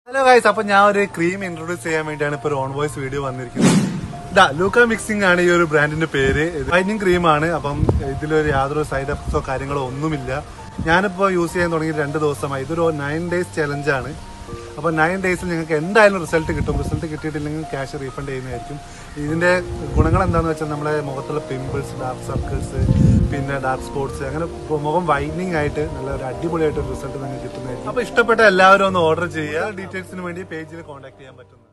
hello guys അപ്പൊ ഞാൻ ഒരു ക്രീം ഇൻട്രൊഡ്യൂസ് ചെയ്യാൻ വേണ്ടിയാണ് ഇപ്പൊ ഒരു ഓൺ വോയിസ് വീഡിയോ വന്നിരിക്കുന്നത് ഇതാ ലൂക്ക മിക്സിംഗ് ആണ് ഈ ഒരു ബ്രാൻഡിന്റെ പേര് വൈറ്റനിങ് ക്രീം ആണ് അപ്പം ഇതിലൊരു യാതൊരു സൈഡ് എഫക്ട്സോ കാര്യങ്ങളോ ഒന്നുമില്ല ഞാനിപ്പോ യൂസ് ചെയ്യാൻ തുടങ്ങി രണ്ട് ദിവസമായി ഇതൊരു നയൻ ഡേയ്സ് ചലഞ്ച് ആണ് അപ്പോൾ നയൻ ഡേയ്സിൽ നിങ്ങൾക്ക് എന്തായാലും റിസൾട്ട് കിട്ടും റിസൾട്ട് കിട്ടിയിട്ടില്ലെങ്കിൽ ക്യാഷ് റീഫണ്ട് ചെയ്യുന്നതായിരിക്കും ഇതിന്റെ ഗുണങ്ങൾ എന്താണെന്ന് വെച്ചാൽ നമ്മുടെ മുഖത്തുള്ള പിമ്പിൾസ് ഡാർക്ക് സർക്കിൾസ് പിന്നെ ഡാർക്ക് സ്പോട്സ് അങ്ങനെ ഇപ്പൊ മുഖം വൈറ്റനിങ് ആയിട്ട് നല്ല ഒരു അടിപൊളിയായിട്ട് ഒരു റിസൾട്ട് നിങ്ങൾക്ക് കിട്ടുന്നതായിരിക്കും അപ്പോൾ ഇഷ്ടപ്പെട്ട എല്ലാവരും ഒന്ന് ഓർഡർ ചെയ്യുക ഡീറ്റെയിൽസിന് വേണ്ടി പേജിൽ കോൺടാക്ട് ചെയ്യാൻ പറ്റുന്നത്